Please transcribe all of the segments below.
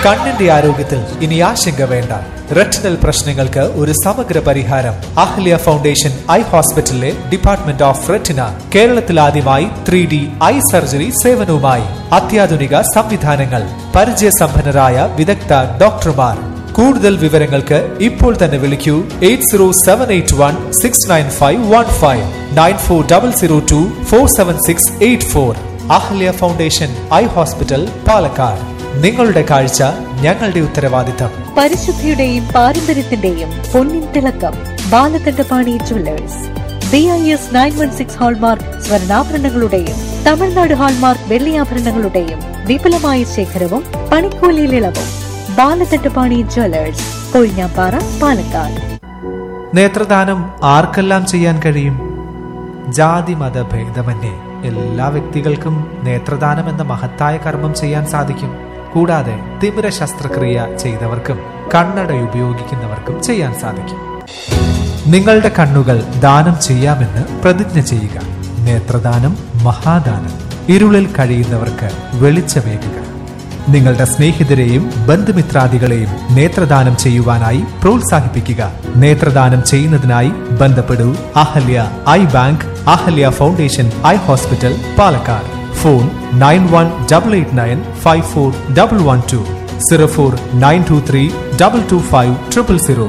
കണ്ണിന്റെ ആരോഗ്യത്തിൽ ഇനി ആശങ്ക വേണ്ട റെറ്റിനൽ പ്രശ്നങ്ങൾക്ക് ഒരു സമഗ്ര പരിഹാരം അഹ്ല്യ ഫൗണ്ടേഷൻ ഐ ഹോസ്പിറ്റലിലെ ഡിപ്പാർട്ട്മെന്റ് ഓഫ് റെറ്റിന കേരളത്തിൽ ആദ്യമായി ത്രീ ഡി ഐ സർജറി സേവനവുമായി അത്യാധുനിക സംവിധാനങ്ങൾ പരിചയസമ്പന്നരായ വിദഗ്ധ ഡോക്ടർമാർ കൂടുതൽ വിവരങ്ങൾക്ക് ഇപ്പോൾ തന്നെ വിളിക്കൂ eight zero seven eight one six nine five one five nine four double zero two four seven six eight four Ahalya foundation eye hospital Palakkad നിങ്ങളുടെ കാഴ്ച ഞങ്ങളുടെ ഉത്തരവാദിത്തം പരിശുദ്ധിയുടെയും പാരമ്പര്യത്തിന്റെയും പൊന്നിൻ തിളക്കം Balakandapani jewellers B I S nine one six hallmark സ്വർണ്ണാഭരണങ്ങളുടെയും Tamil Nadu hallmark വെള്ളിയാഭരണങ്ങളുടെയും വിപുലമായ ശേഖരവും പണിക്കൂലിയിൽ ഇളവും ബാലകണ്ഠപാണി ജുവല്ലേഴ്സ് കൊഴിഞ്ഞാപ്പാറ പാലക്കാട് നേത്രദാനം ആർക്കെല്ലാം ചെയ്യാൻ കഴിയും ജാതി മത ഭേദമന്യേ എല്ലാ വ്യക്തികൾക്കും നേത്രദാനം എന്ന മഹത്തായ കർമ്മം ചെയ്യാൻ സാധിക്കും കൂടാതെ തിമിര ശസ്ത്രക്രിയ ചെയ്തവർക്കും കണ്ണട ഉപയോഗിക്കുന്നവർക്കും ചെയ്യാൻ സാധിക്കും നിങ്ങളുടെ കണ്ണുകൾ ദാനം ചെയ്യാമെന്ന് പ്രതിജ്ഞ ചെയ്യുക നേത്രദാനം മഹാദാനം ഇരുളിൽ കഴിയുന്നവർക്ക് വെളിച്ചമേകുക നിങ്ങളുടെ സ്നേഹിതരെയും ബന്ധുമിത്രാദികളെയും നേത്രദാനം ചെയ്യുവാനായി പ്രോത്സാഹിപ്പിക്കുക നേത്രദാനം ചെയ്യുന്നതിനായി ബന്ധപ്പെടൂ Ahalya eye bank Ahalya foundation eye hospital Palakkad phone nine one double eight nine five four double one two zero four nine two three double two five triple zero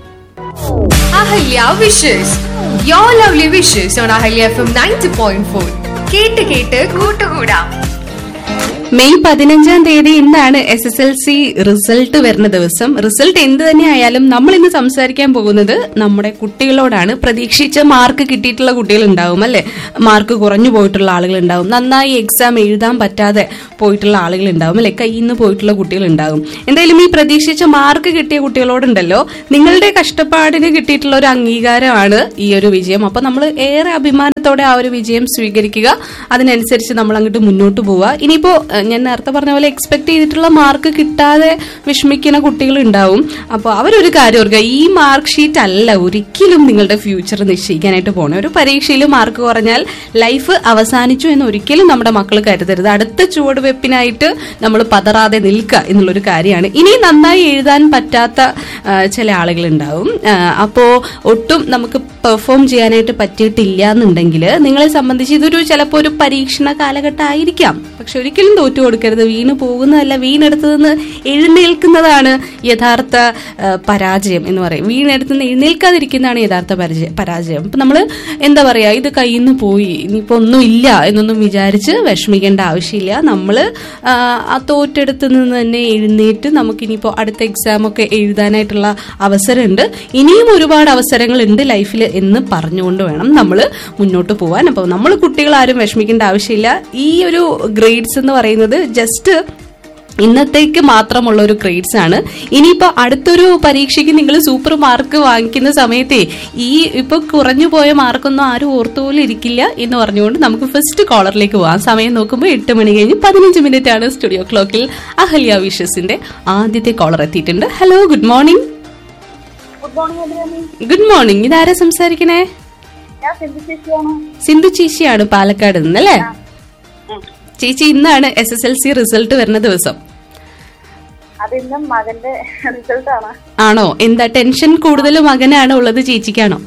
Ahalya wishes your lovely wishes on Ahalya F M ninety point four കേട്ട് കേട്ട് കൂട്ടുകൂടാം May പതിനഞ്ചാം തീയതി ഇന്നാണ് S S L C result വരുന്ന ദിവസം result എന്ത് തന്നെ ആയാലും നമ്മൾ ഇന്ന് സംസാരിക്കാൻ പോകുന്നത് നമ്മുടെ കുട്ടികളോടാണ് പ്രതീക്ഷിച്ച മാർക്ക് കിട്ടിയിട്ടുള്ള കുട്ടികൾ ഉണ്ടാവും അല്ലെ മാർക്ക് കുറഞ്ഞു പോയിട്ടുള്ള ആളുകൾ ഉണ്ടാവും നന്നായി എക്സാം എഴുതാൻ പറ്റാതെ പോയിട്ടുള്ള ആളുകൾ ഉണ്ടാവും അല്ലെ കയ്യിൽ നിന്ന് പോയിട്ടുള്ള കുട്ടികൾ ഉണ്ടാവും എന്തായാലും ഈ പ്രതീക്ഷിച്ച മാർക്ക് കിട്ടിയ കുട്ടികളോടുണ്ടല്ലോ നിങ്ങളുടെ കഷ്ടപ്പാടിന് കിട്ടിയിട്ടുള്ള ഒരു അംഗീകാരമാണ് ഈ ഒരു വിജയം അപ്പൊ നമ്മൾ ഏറെ അഭിമാനത്തോടെ ആ ഒരു വിജയം സ്വീകരിക്കുക അതിനനുസരിച്ച് നമ്മൾ അങ്ങോട്ട് മുന്നോട്ട് പോവുക ഇനിയിപ്പോ ഏഹ്, ഞാൻ നേരത്തെ പറഞ്ഞ പോലെ എക്സ്പെക്ട് ചെയ്തിട്ടുള്ള മാർക്ക് കിട്ടാതെ വിഷമിക്കുന്ന കുട്ടികൾ ഉണ്ടാവും അപ്പോൾ അവരൊരു കാര്യം ഓർക്കുക ഈ മാർക്ക് ഷീറ്റ് അല്ല ഒരിക്കലും നിങ്ങളുടെ ഫ്യൂച്ചർ നിശ്ചയിക്കാനായിട്ട് പോകണം ഒരു പരീക്ഷയിൽ മാർക്ക് കുറഞ്ഞാൽ ലൈഫ് അവസാനിച്ചു എന്ന് ഒരിക്കലും നമ്മുടെ മക്കൾ കരുതരുത് അടുത്ത ചുവടുവെപ്പിനായിട്ട് നമ്മൾ പതറാതെ നിൽക്കുക എന്നുള്ളൊരു കാര്യമാണ് ഇനി നന്നായി എഴുതാൻ പറ്റാത്ത ആ, ചില ആളുകളുണ്ടാവും ആ, അപ്പോ ഒട്ടും നമുക്ക് പെർഫോം ചെയ്യാനായിട്ട് പറ്റിയിട്ടില്ല എന്നുണ്ടെങ്കിൽ നിങ്ങളെ സംബന്ധിച്ച് ഇതൊരു ചിലപ്പോൾ ഒരു പരീക്ഷണ കാലഘട്ടം ആയിരിക്കാം പക്ഷെ ഒരിക്കലും തോറ്റു കൊടുക്കരുത് വീണ് പോകുന്നതല്ല വീണെടുത്ത് നിന്ന് എഴുന്നേൽക്കുന്നതാണ് യഥാർത്ഥ ആ, പരാജയം എന്ന് പറയും വീണെടുത്ത് നിന്ന് എഴുന്നേൽക്കാതിരിക്കുന്നതാണ് യഥാർത്ഥ പരിചയ- പരാജയം അപ്പൊ നമ്മള് എന്താ പറയാ ഇത് കയ്യിൽ നിന്ന് പോയി ഇനിയിപ്പോ ഒന്നും ഇല്ല എന്നൊന്നും വിചാരിച്ച് വിഷമിക്കേണ്ട ആവശ്യമില്ല നമ്മള് ആ, ആ തോറ്റെടുത്ത് നിന്ന് തന്നെ എഴുന്നേറ്റ് നമുക്ക് ഇനിയിപ്പോ അടുത്ത എക്സാം ഒക്കെ എഴുതാനായിട്ടുള്ള അവസരമുണ്ട് ഇനിയും ഒരുപാട് അവസരങ്ങളുണ്ട് ലൈഫിൽ എന്ന് പറഞ്ഞുകൊണ്ട് വേണം നമ്മൾ മുന്നോട്ട് പോകാൻ അപ്പോൾ നമ്മൾ കുട്ടികൾ ആരും വിഷമിക്കേണ്ട ആവശ്യമില്ല ഈ ഒരു ഗ്രേഡ്സ് എന്ന് പറയുന്നത് ജസ്റ്റ് ഇന്നത്തേക്ക് മാത്രമുള്ള ഒരു ഗ്രേഡ്സ് ആണ് ഇനിയിപ്പോ അടുത്തൊരു പരീക്ഷയ്ക്ക് നിങ്ങൾ സൂപ്പർ മാർക്ക് വാങ്ങിക്കുന്ന സമയത്തെ ഈ ഇപ്പൊ കുറഞ്ഞു പോയ മാർക്കൊന്നും ആരും ഓർത്തുപോലും ഇരിക്കില്ല എന്ന് പറഞ്ഞുകൊണ്ട് നമുക്ക് ഫസ്റ്റ് കോളറിലേക്ക് പോവാം സമയം നോക്കുമ്പോൾ എട്ട് മണി കഴിഞ്ഞ് പതിനഞ്ച് മിനിറ്റ് ആണ് സ്റ്റുഡിയോ ക്ലോക്കിൽ അഹല്യ വിഷസിന്റെ ആദ്യത്തെ കോളർ എത്തിയിട്ടുണ്ട് hello good morning good morning Abhirami good morning ഇതാരാ സംസാരിക്കണേ ഞാൻ സിന്ധു ചേച്ചിയാണ് സിന്ധു ചേച്ചിയാണ് പാലക്കാട് നിന്ന് അല്ലേ ചേച്ചി ഇന്നാണ് S S L C result വരുന്ന ദിവസം അത് ഇന്നും മകന്റെ റിസൾട്ട് ആണ് ആണോ എന്താ ടെൻഷൻ കൂടുതൽ മകനാണോ ഉള്ളത് ചേച്ചിക്കാണോ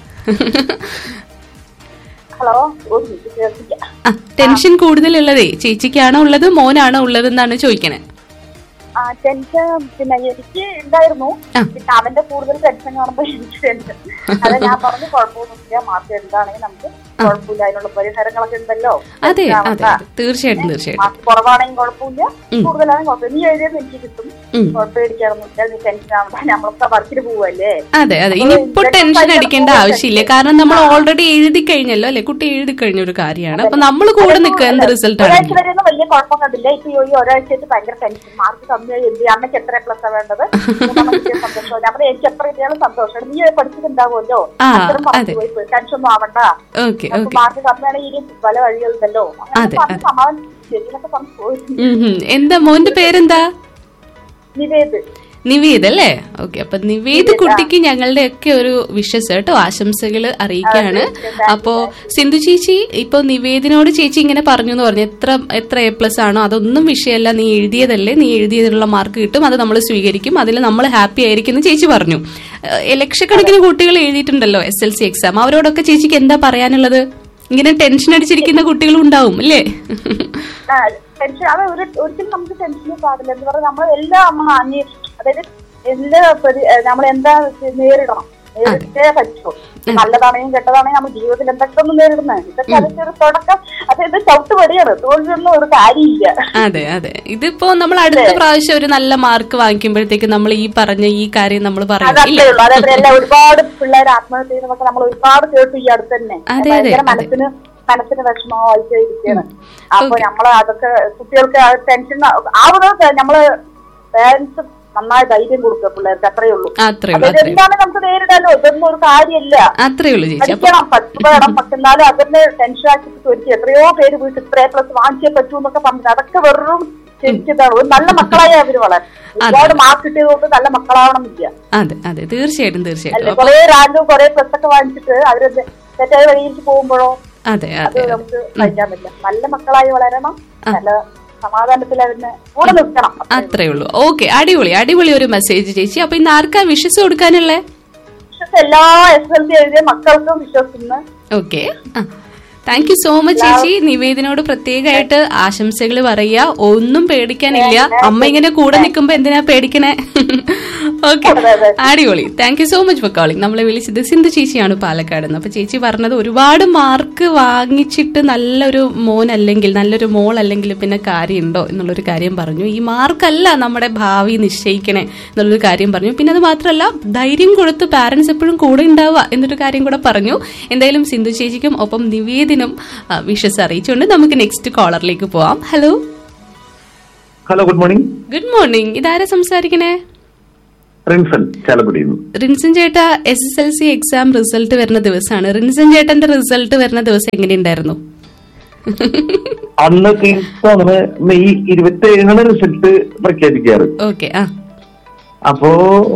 ഹലോ ഒരു മിനിറ്റ് കേൾപ്പിക്കാം ആ ടെൻഷൻ കൂടുതലുള്ളതേ ചേച്ചിക്കാണോ ഉള്ളത് മോനാണോ ഉള്ളത് എന്നാണ് ചോദിക്കണേ ആ ടെൻഷൻ പിന്നെ എനിക്ക് ഉണ്ടായിരുന്നു ആ. പിന്നെ അവന്റെ കൂടുതൽ ടെൻഷൻ കാണുമ്പോ എനിക്ക് ടെൻഷൻ അത് ഞാൻ പറഞ്ഞു കുഴപ്പമൊന്നുമില്ല മാർക്ക് എന്താണെങ്കിൽ നമുക്ക് കുഴപ്പമില്ല അതിനുള്ള പരിഹാരങ്ങളൊക്കെ ഉണ്ടല്ലോ അതെ ടെൻഷൻ അതെ ആവണ്ട. തീർച്ചയായിട്ടും തീർച്ചയായിട്ടും മാർക്ക് കുറവാണെങ്കിൽ കുഴപ്പമില്ല ഉം. കൂടുതലാണെങ്കിൽ കുഴപ്പമില്ല നീ എഴുതിയത് എനിക്ക് കിട്ടും ഉം. കുഴപ്പമിടിക്കാനൊന്നുമില്ല നീ ടെൻഷൻ ആവണ്ട നമ്മളൊക്കെ വർക്കിന് പോവല്ലേ അതെ അതെ ഇനിയിപ്പോ ടെൻഷൻ അടിക്കേണ്ട ആവശ്യമില്ല കാരണം നമ്മൾ ഓൾറെഡി എഴുതി കഴിഞ്ഞല്ലോ അല്ലെ കുട്ടി എഴുതി കഴിഞ്ഞ ഒരു കാര്യമാണ് അപ്പൊ നമ്മൾ കൂടെ നിൽക്കുക എന്ത് റിസൾട്ട് ഒരാഴ്ച ആണെങ്കിലും വരെ ഒന്നും വലിയ കുഴപ്പം കണ്ടില്ല ഇപ്പൊ ഈ ഒരാഴ്ചയായിട്ട് ഭയങ്കര ടെൻഷൻ മാർക്ക് കമ്മിയായി എന്ത് ചെയ്യും? അമ്മയ്ക്ക് എത്ര പ്ലസ് വേണ്ടത് മൂന്നെണ്ണം കിട്ടിയ സന്തോഷമില്ല അപ്പൊ എനിക്ക് എത്ര കിട്ടിയാലും സന്തോഷമാണ് നീ പഠിച്ചിട്ടുണ്ടാവുമല്ലോ ആ, അത്രയും മറന്നു അതെ. പോയി പോയി. ടെൻഷൻ ഒന്നും ആവണ്ട ഓക്കെ നമുക്ക് ഓക്കെ മാർക്ക് കമ്മിയാണെങ്കിൽ ഇനി പല വഴികളുണ്ടല്ലോ അങ്ങനെ അതെ, പറഞ്ഞ് അതെ. സമാധാനം ശരിയെന്നൊക്കെ പറഞ്ഞു പോയി എന്താ മോന്റെ പേരെന്താ നിവേദ് നിവേദ് അല്ലേ ഓക്കെ അപ്പൊ നിവേദ് കുട്ടിക്ക് ഞങ്ങളുടെ ഒക്കെ ഒരു വിഷസ് കേട്ടോ ആശംസകൾ അറിയിക്കുകയാണ് അപ്പോ സിന്ധു ചേച്ചി ഇപ്പൊ നിവേദിനോട് ചേച്ചി ഇങ്ങനെ പറഞ്ഞു എന്ന് പറഞ്ഞു എത്ര എത്ര എ പ്ലസ് ആണോ അതൊന്നും വിഷയമല്ല നീ എഴുതിയതല്ലേ നീ എഴുതിയതിനുള്ള മാർക്ക് കിട്ടും അത് നമ്മൾ സ്വീകരിക്കും അതിൽ നമ്മൾ ഹാപ്പി ആയിരിക്കും എന്ന് ചേച്ചി പറഞ്ഞു ഏഹ് ലക്ഷക്കണക്കിന് കുട്ടികൾ എഴുതിയിട്ടുണ്ടല്ലോ എസ് എൽ സി എക്സാം അവരോടൊക്കെ ചേച്ചിക്ക് എന്താ പറയാനുള്ളത് ഇങ്ങനെ ടെൻഷൻ അടിച്ചിരിക്കുന്ന കുട്ടികളും ഉണ്ടാവും അല്ലേ ആ, ടെൻഷൻ അത് ഒരു ഒരിക്കലും നമുക്ക് ടെൻഷന് പാടില്ല എന്ന് പറഞ്ഞാൽ നമ്മൾ എല്ലാം നമ്മൾ അന്വേ അതായത് എല്ലാ പ്രതി- ഏ, നമ്മൾ എന്താ നേരിടണം നേരിട്ടേ പറ്റൂ നല്ലതാണെങ്കിലും കെട്ടതാണെങ്കിലും നമ്മൾ ജീവിതത്തിൽ എന്തൊക്കെ ഒന്ന് നേരിടുന്നത് ഇതൊക്കെ അതിന്റെ ഒരു തുടക്കം അതായത് ചവിട്ടുപടിയാണ് തോൽവിയൊന്നും ഒരു കാര്യമില്ല അതെ അതെ ഇതിപ്പോ നമ്മൾ അടുത്ത പ്രാവശ്യം ഒരു നല്ല മാർക്ക് വാങ്ങിക്കുമ്പോഴത്തേക്ക് നമ്മൾ ഈ പറഞ്ഞ ഈ കാര്യം നമ്മൾ പറയും അതത്രേ ഇല്ലേ ഉള്ളൂ അതേപോലെ എല്ലാ ഒരുപാട് പിള്ളേർ ആത്മഹത്യ ചെയ്യുന്നതൊക്കെ നമ്മൾ ഒരുപാട് കേട്ടു ഈ അടുത്ത് തന്നെ അതെ, അതെ, ഭയങ്കര അതെ. മനസ്സിന് മനസ്സിന് വിഷമമായിട്ട് ഇരിക്കുകയാണ് അപ്പൊ നമ്മള് അതൊക്കെ കുട്ടികൾക്ക് ആ ടെൻഷൻ ആവുന്നത് നമ്മള് പേരൻസ് നന്നായി ധൈര്യം കൊടുക്കുക പിള്ളേർക്ക് അത്രേ ഉള്ളൂ അത്രേ ഉള്ളൂ അതായത് അത്രേ ഉള്ളൂ എന്താണ് നമുക്ക് നേരിടാനോ ഇതൊന്നും ഒരു കാര്യമില്ല അത്രേ ഉള്ളൂ ചേച്ചി അപ്പൊ പഠിക്കണം പഠിക്കണം പക്ഷെ എന്നാലും അതിന്റെ ടെൻഷൻ ആക്കിയിട്ട് ഒരുക്കി എത്രയോ പേര് വീട്ടിൽ ഇത്ര പ്ലസ് വാങ്ങിച്ചേ പറ്റൂ എന്നൊക്കെ പറഞ്ഞു അതൊക്കെ വെറും ശരിച്ചതാണ് ഒരു നല്ല മക്കളായി അവര് വളരും ഒരുപാട് മാർക്ക് കിട്ടിയതുകൊണ്ട് നല്ല മക്കളാവണമെന്നില്ല അതെ അതെ തീർച്ചയായിട്ടും അല്ലെ തീർച്ചയായിട്ടും അപ്പൊ കുറെ റാങ്കും കുറെ പ്ലസ് ഒക്കെ വാങ്ങിച്ചിട്ട് അവര് തെറ്റായ വഴിയിലേക്ക് പോകുമ്പോഴോ അതെ അത് അതെ നമുക്ക് സഹിക്കാൻ പറ്റില്ല നല്ല മക്കളായി വളരണം നല്ല സമാധാനത്തിൽ അവരിന് കൂടെ നിൽക്കണം അത്രേ ഉള്ളൂ ഓക്കെ അടിപൊളി അടിപൊളി ഒരു മെസ്സേജ് ചേച്ചി അപ്പൊ ഇന്ന് ആർക്കാ വിഷസ് കൊടുക്കാനുള്ളേ വിശ്വസ് എല്ലാ എസ് എൽ സി എഴുതിയ മക്കൾക്കും വിശ്വസിക്കുന്നു okay thank you so much ചേച്ചി നിവേദിനോട് പ്രത്യേകമായിട്ട് ആശംസകൾ പറയുക ഒന്നും പേടിക്കാനില്ല അമ്മ ഇങ്ങനെ കൂടെ നിൽക്കുമ്പോ എന്തിനാ പേടിക്കണേ ഓക്കെ അടിപൊളി thank you so much for calling നമ്മളെ വിളിച്ചത് സിന്ധു ചേച്ചിയാണ് പാലക്കാട് നിന്ന് അപ്പൊ ചേച്ചി പറഞ്ഞത് ഒരുപാട് മാർക്ക് വാങ്ങിച്ചിട്ട് നല്ലൊരു മോൻ അല്ലെങ്കിൽ നല്ലൊരു മോൾ അല്ലെങ്കിൽ പിന്നെ കാര്യമുണ്ടോ എന്നുള്ളൊരു കാര്യം പറഞ്ഞു ഈ മാർക്കല്ല നമ്മുടെ ഭാവി നിശ്ചയിക്കണേ എന്നുള്ളൊരു കാര്യം പറഞ്ഞു പിന്നെ അത് മാത്രമല്ല ധൈര്യം കൊടുത്ത് പാരന്റ്സ് എപ്പോഴും കൂടെ ഉണ്ടാവുക എന്നൊരു കാര്യം കൂടെ പറഞ്ഞു എന്തായാലും സിന്ധു ചേച്ചിക്കും ഒപ്പം നിവേദിനും വിഷസ് അറിയിച്ചുകൊണ്ട് നമുക്ക് നെക്സ്റ്റ് കോളറിലേക്ക് പോവാം hello hello good morning good morning ഇതാരാ സംസാരിക്കണേ റിൻസൺ ചാലക്കുടിയിൽ റിൻസൻ ചേട്ടാ S S L C exam result വരുന്ന ദിവസമാണ് റിൻസൻ ചേട്ടന്റെ റിസൾട്ട് വരുന്ന ദിവസം എങ്ങനെയുണ്ടായിരുന്നു അന്ന് തോന്നുന്നത് മെയ് ഇരുപത്തി ഏഴിനാണ് റിസൾട്ട് പ്രഖ്യാപിക്കാറ് ഓക്കെ ആ അപ്പോ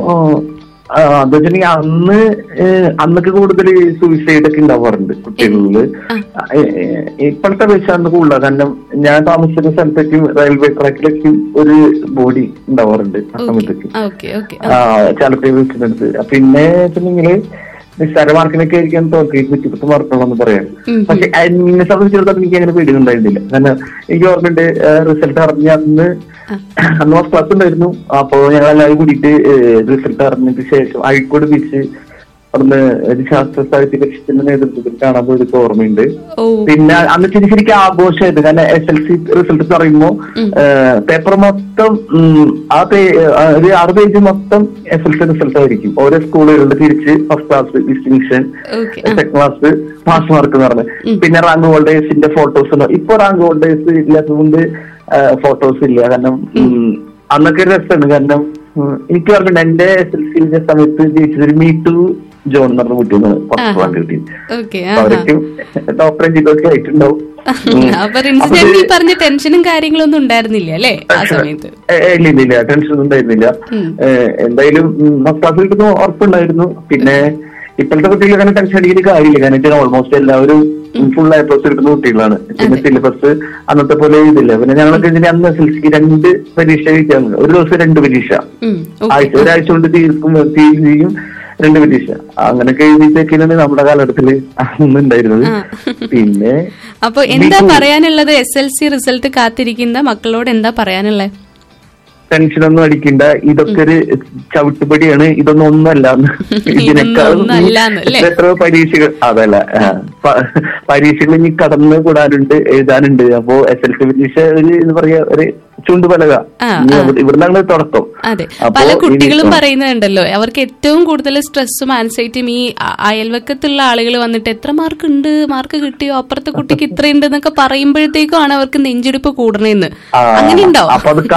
ആ, എന്താ വെച്ചിട്ടുണ്ടെങ്കിൽ അന്ന് ഏഹ്, അന്നൊക്കെ കൂടുതൽ സൂയിസൈഡ് ഒക്കെ ഉണ്ടാവാറുണ്ട് കുട്ടികളില് ഏഹ്, ഏഹ്, ഇപ്പോഴത്തെ വെച്ച് അന്ന് കൂടുതലാണ് കാരണം ഞാൻ താമസിക്കുന്ന സ്ഥലത്തേക്കും റെയിൽവേ ട്രാക്കിലേക്കും ഒരു ബോഡി ഉണ്ടാവാറുണ്ട് ആ സമയത്തേക്ക് ഓക്കെ ഓക്കെ ചാലക്കുടി വെച്ചിട്ടുണ്ട് പിന്നെ വെച്ചിട്ടുണ്ടെങ്കിൽ നിസ്സാര മാർക്കിനൊക്കെ ആയിരിക്കാം തോൽക്കി നൂറ്റിപ്പത്ത് മാർക്കുള്ളതെന്ന് പറയാം പക്ഷെ എന്നെ സംബന്ധിച്ചിടത്തോളം എനിക്ക് അങ്ങനെ പേടിയുണ്ടായിരുന്നില്ല കാരണം എനിക്ക് ഓർമ്മയുണ്ട് റിസൾട്ട് അറിഞ്ഞ അന്ന് അന്ന് ഫസ്റ്റ് ക്ലാസ് ഉണ്ടായിരുന്നു അപ്പോ ഞങ്ങൾ എല്ലാവരും കൂടിയിട്ട് റിസൾട്ട് അറിഞ്ഞതിന് ശേഷം അഴീക്കോട് ബീച്ച് അവിടുന്ന് ഒരു ശാസ്ത്ര സാഹിത്യ ലക്ഷ്യത്തിന്റെ നേതൃത്വത്തിൽ കാണാൻ പോയതൊക്കെ ഓർമ്മയുണ്ട് ഓ പിന്നെ അന്ന് ശരി ശരിക്കും ആഘോഷമായിട്ട് കാരണം എസ് എൽ സി റിസൾട്ട് പറയുമ്പോ പേപ്പർ മൊത്തം ഉം, ആ പേ- ആ, ഒരു ആറ് പേജ് മൊത്തം എസ് എൽ സി റിസൾട്ട് ആയിരിക്കും ഓരോ സ്കൂളുകളിൽ തിരിച്ച് first class distinction okay second class pass mark എന്ന് പറഞ്ഞ് പിന്നെ റാങ്ക് ഹോൾഡേഴ്സിന്റെ ഫോട്ടോസ് ഉണ്ട് ഇപ്പൊ റാങ്ക് ഹോൾഡേഴ്സ് ഇല്ലാത്തതുകൊണ്ട് ഫോട്ടോസ് ഇല്ല കാരണം ഉം, അന്നൊക്കെ ഒരു രസമാണ് കാരണം ഉം, എനിക്ക് ഓർമ്മയുണ്ട് എന്റെ എസ് എൽ സിന്റെ സമയത്ത് ജയിച്ചത് ഒരു മീ ടു ജോൺ എന്ന് പറഞ്ഞ കുട്ടിയാണ് ഫസ്റ്റ് റാങ്ക് കിട്ടിയത് ഓക്കെ അപ്പൊ അവരൊക്കെ ഡോക്ടർ എഞ്ചിനൊക്കെ ആയിട്ടുണ്ടാവും ഉം. അപ്പൊ റിൻസൻ അപ്പൊ ചേട്ടൻ ഈ ഇത് പറഞ്ഞ ടെൻഷനും കാര്യങ്ങളൊന്നും ഉണ്ടായിരുന്നില്ല അല്ലേ ആ സമയത്ത് ഏ, ഏ, ഇല്ല ഇല്ല ഇല്ല ടെൻഷൻ ഒന്നും ഉണ്ടായിരുന്നില്ല ഏ, എന്തായാലും ഫസ്റ്റ് ക്ലാസ് കിട്ടുന്ന ഉറപ്പുണ്ടായിരുന്നു പിന്നെ ഇപ്പോഴത്തെ കുട്ടികൾ അങ്ങനെ ടെൻഷൻ അടിക്കുന്ന കാര്യമില്ല കാരണം വെച്ചാൽ ഓൾമോസ്റ്റ് എല്ലാവരും ഫുൾ എ പ്ലസ് കിട്ടുന്ന കുട്ടികളാണ് പിന്നെ സിലബസ് അന്നത്തെ പോലെ ഇതില്ല പിന്നെ ഞങ്ങളൊക്കെ ഇതിന് അന്ന് എസ് എൽ സിക്ക് രണ്ട് പരീക്ഷ കഴിക്കാൻ ഒരു ദിവസം രണ്ട് പരീക്ഷ ഉം, ആഴ്ച ഒരാഴ്ച കൊണ്ട് തീർക്കും തീരും ചെയ്യും രണ്ട് പരീക്ഷ അങ്ങനെയൊക്കെ എഴുതിയിട്ടൊക്കെയാണ് നമ്മുടെ കാലഘട്ടത്തിൽ അന്ന് ഉണ്ടായിരുന്നത് പിന്നെ അപ്പൊ എന്താ പറയാനുള്ളത് എസ് എൽ സി റിസൾട്ട് കാത്തിരിക്കുന്ന മക്കളോട് എന്താ പറയാനുള്ളത് ടെൻഷനൊന്നും അടിക്കണ്ട ഇതൊക്കെ ഒരു ചവിട്ടുപടിയാണ് ഇതൊന്നും ഒന്നല്ല ഒന്നുമല്ലാന്ന് അല്ലേ? എത്രയോ പരീക്ഷകൾ അതല്ല ആ, പ- പരീക്ഷകൾ ഇനി കടന്നു കൂടാനുണ്ട് എഴുതാനുണ്ട് അപ്പോ എസ് എൽ സി പരീക്ഷ ഒരു എന്താ പറയാ ഒരു ചുണ്ടുപലക ആ, ഇനി ആ. അവിടെ- ഇവിടുന്നാണ് തുടക്കം അതെ അപ്പോ പല ഇനി- കുട്ടികളും ആ. പറയുന്നുണ്ടല്ലോ അവർക്ക് ഏറ്റവും കൂടുതൽ സ്ട്രെസ്സും ആൻസൈറ്റിയും ഈ അ- അയൽവക്കത്തുള്ള ആളുകൾ വന്നിട്ട് എത്ര മാർക്ക് ഉണ്ട് മാർക്ക് കിട്ടിയോ അപ്പുറത്തെ കുട്ടിക്ക് ഇത്രയുണ്ട് എന്നൊക്കെ പറയുമ്പോഴത്തേക്കും ആണ് അവർക്ക് നെഞ്ചെടുപ്പ് കൂടണേന്ന് ആ, അങ്ങനെ ഉണ്ടോ അപ്പൊ അത്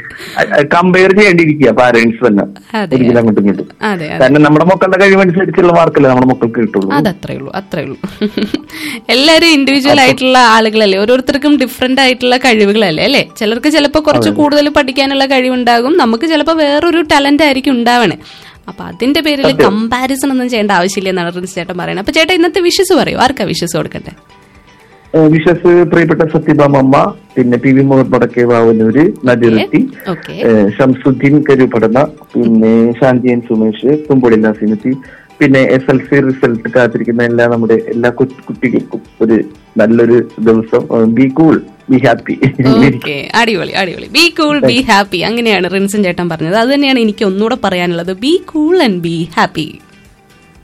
കമ്പയർ ചെയ്യേണ്ടിയിരിക്കുക പാരന്റ്സ് തന്നെ അതെ. ഒരിക്കലും അങ്ങോട്ടും ഇങ്ങോട്ടും അതെ അതെ കാരണം നമ്മുടെ മക്കളുടെ കഴിവനുസരിച്ചുള്ള മാർക്കല്ലേ നമ്മുടെ മക്കൾക്ക് കിട്ടുള്ളൂ അതത്രേ ഉള്ളൂ അത്രേ ഉള്ളൂ എല്ലാരും ഇൻഡിവിജ്വൽ ആയിട്ടുള്ള ആളുകളല്ലേ ഓരോരുത്തർക്കും ഡിഫറെന്റ് ആയിട്ടുള്ള കഴിവുകളല്ലേ അല്ലേ ചിലർക്ക് ചിലപ്പോൾ ചിലപ്പോൾ കുറച്ച് കൂടുതൽ പഠിക്കാനുള്ള കഴിവുണ്ടാകും നമുക്ക് ചിലപ്പോൾ വേറൊരു ടാലന്റ് ആയിരിക്കും ഉണ്ടാവണേ അപ്പൊ അതിന്റെ പേരിൽ കമ്പാരിസൺ ഒന്നും ചെയ്യേണ്ട ആവശ്യമില്ല എന്നാണ് റിൻസ് ചേട്ടൻ പറയുന്നത് അപ്പൊ ചേട്ടാ ഇന്നത്തെ വിഷസ് പറയൂ ആർക്കാ വിഷസ് കൊടുക്കണ്ടേ വിശ്വസ് പ്രിയപ്പെട്ട സത്യഭാമമ്മ പിന്നെ പി വി മുഹമ്മദ് വടക്കേ വാവനൂര് നദിറുത്തി ഓക്കെ ഷംസുദ്ദീൻ കരുപടന പിന്നെ ശാന്തിയൻ സുമേഷ് തുമ്പൊടി നാസിനത്തി പിന്നെ എസ് എൽ സി റിസൾട്ട് കാത്തിരിക്കുന്ന എല്ലാ നമ്മുടെ എല്ലാ കു- കുട്ടികൾക്കും ഒരു നല്ലൊരു ദിവസം be cool be happy okay അടിപൊളി അടിപൊളി ബി കൂൾ ബി ഹാപ്പി അങ്ങനെയാണ് റിൻസൻ ചേട്ടൻ പറഞ്ഞത് അത് തന്നെയാണ് എനിക്ക് ഒന്നുകൂടെ പറയാനുള്ളത് be cool and be happy